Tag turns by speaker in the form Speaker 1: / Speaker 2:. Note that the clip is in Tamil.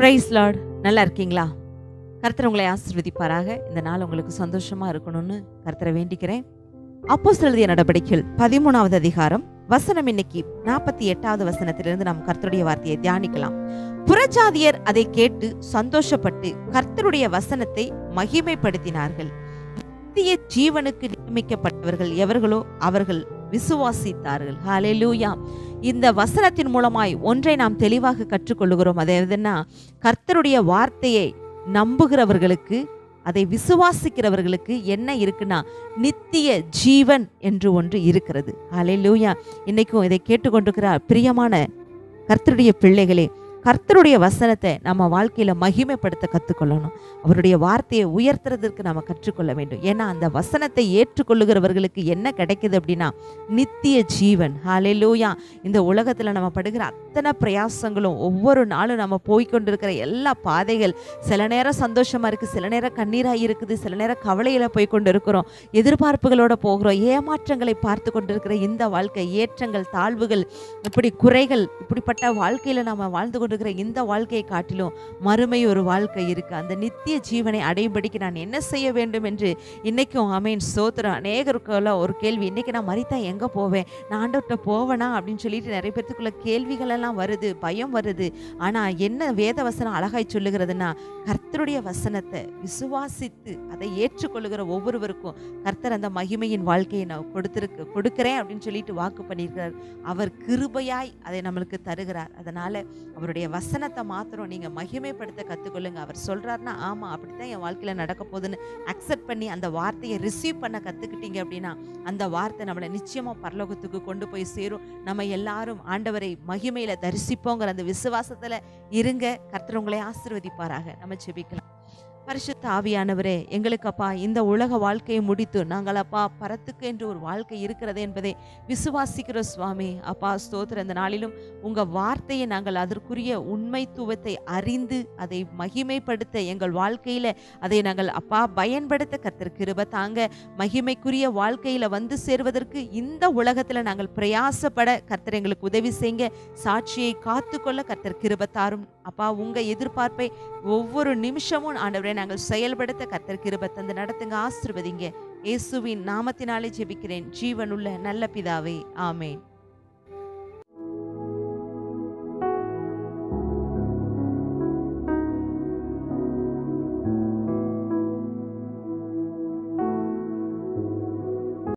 Speaker 1: பிரைஸ் லார்ட் நல்லா இருக்கீங்களா கர்த்தர் உங்களை ஆசீர்வதிப்பாராக இந்த நாள் உங்களுக்கு சந்தோஷமா இருக்கணும்னு கர்த்தரை வேண்டிக்கிறேன் அப்போ எழுதிய நடவடிக்கைகள் பதிமூணாவது அதிகாரம் வசனம் இன்னைக்கு நாற்பத்தி எட்டாவது வசனத்திலிருந்து நாம் கர்த்தருடைய வார்த்தையை தியானிக்கலாம் புறஜாதியர் அதை கேட்டு சந்தோஷப்பட்டு கர்த்தருடைய வசனத்தை மகிமைப்படுத்தினார்கள் நித்திய ஜீவனுக்கு நியமிக்கப்பட்டவர்கள் எவர்களோ அவர்கள் விசுவாசித்தார்கள் ஹalleluya இந்த வசனத்தின் மூலமாய் ஒன்றை நாம் தெளிவாக கற்றுக்கொள்ளுகிறோம் அது எதுன்னா கர்த்தருடைய வார்த்தையை நம்புகிறவர்களுக்கு அதை விசுவாசிக்கிறவர்களுக்கு என்ன இருக்குன்னா நித்திய ஜீவன் என்று ஒன்று இருக்கிறது ஹalleluya இன்னைக்கும் இதை கேட்டுக்கொண்டிருக்கிற பிரியமான கர்த்தருடைய பிள்ளைகளே கர்த்தருடைய வசனத்தை நம்ம வாழ்க்கையில மகிமைப்படுத்த கற்றுக்கொள்ளணும் அவருடைய வார்த்தையை உயர்த்துறதற்கு நம்ம கற்றுக்கொள்ள வேண்டும் ஏன்னா அந்த வசனத்தை ஏற்றுக்கொள்ளுகிறவர்களுக்கு என்ன கிடைக்குது அப்படின்னா நித்திய ஜீவன் ஹalleluya இந்த உலகத்துல நம்ம படுகிற அத்தனை பிரயாசங்களும் ஒவ்வொரு நாளும் நம்ம போய்க்கொண்டிருக்கிற எல்லா பாதைகள் சில நேரம் சந்தோஷமா இருக்கு சில நேரம் கண்ணீரா இருக்குது சில நேரம் கவலையில போய் கொண்டு இருக்கிறோம் எதிர்பார்ப்புகளோட போகிறோம் ஏமாற்றங்களை பார்த்து கொண்டிருக்கிற இந்த வாழ்க்கை ஏற்றங்கள் தாழ்வுகள் இப்படி குறைகள் இப்படிப்பட்ட வாழ்க்கையில நாம வாழ்ந்து கொண்டிருக்கிற இந்த வாழ்க்கையை காட்டிலும் மறுமை ஒரு வாழ்க்கை இருக்கு அந்த நித்திய ஜீவனை அடையும்படிக்கு நான் என்ன செய்ய வேண்டும் என்று இன்னைக்கும் அமேன் சோத்திரம் அநேகருக்குள்ள ஒரு கேள்வி இன்னைக்கு நான் மறித்தா எங்க போவேன் நான் ஆண்டவர்கிட்ட போவேனா அப்படின்னு சொல்லிட்டு நிறைய பேத்துக்குள்ள கேள்விகள் எல்லாம் வருது பயம் வருது ஆனா என்ன வேத வசனம் அழகாய் சொல்லுகிறதுன்னா கர்த்தருடைய வசனத்தை விசுவாசித்து அதை ஏற்றுக்கொள்ளுகிற ஒவ்வொருவருக்கும் கர்த்தர் அந்த மகிமையின் வாழ்க்கையை நான் கொடுத்திருக்கு கொடுக்கிறேன் அப்படின்னு சொல்லிட்டு வாக்கு பண்ணியிருக்கிறார் அவர் கிருபையாய் அதை நம்மளுக்கு தருகிறார் அதனால அவருடைய வசனத்தை மாத்திரம் நீங்க மகிமைப்படுத்த கத்துக்கொள்ளுங்க அவர் சொல்றாருன்னா ஆமா அப்படித்தான் என் வாழ்க்கையில நடக்க போகுதுன்னு அக்செப்ட் பண்ணி அந்த வார்த்தையை ரிசீவ் பண்ண கத்துக்கிட்டீங்க அப்படின்னா அந்த வார்த்தை நம்மளை நிச்சயமா பரலோகத்துக்கு கொண்டு போய் சேரும் நம்ம எல்லாரும் ஆண்டவரை மகிமையில தரிசிப்போங்கிற அந்த விசுவாசத்துல இருங்க கர்த்தர் உங்களை ஆசீர்வதிப்பாராக நம்ம ஜெபிக்கலாம் பரிசுத்த ஆவியானவரே எங்களுக்கு அப்பா இந்த உலக வாழ்க்கையை முடித்து நாங்கள் அப்பா பரத்துக்கு என்று ஒரு வாழ்க்கை இருக்கிறது என்பதை விசுவாசிக்கிற சுவாமி அப்பா ஸ்தோத்திர இந்த நாளிலும் உங்க வார்த்தையை நாங்கள் அதற்குரிய உண்மைத்துவத்தை அறிந்து அதை மகிமைப்படுத்த எங்கள் வாழ்க்கையில அதை நாங்கள் அப்பா பயன்படுத்த கர்த்தர் கிருப தாங்க மகிமைக்குரிய வாழ்க்கையில வந்து சேருவதற்கு இந்த உலகத்துல நாங்கள் பிரயாசப்பட கர்த்தர் எங்களுக்கு உதவி செய்யுங்க சாட்சியை காத்துக்கொள்ள கர்த்தர் கிருப தாரும் அப்பா உங்க எதிர்பார்ப்பை ஒவ்வொரு நிமிஷமும் ஆண்டவரை நாங்கள் செயல்படுத்த கர்த்தர் கிருப தந்து நடத்துங்க ஆசிர்வதிங்க இயேசுவின் நாமத்தினாலே ஜெபிக்கிறேன் ஜீவனுள்ள நல்ல பிதாவே ஆமேன்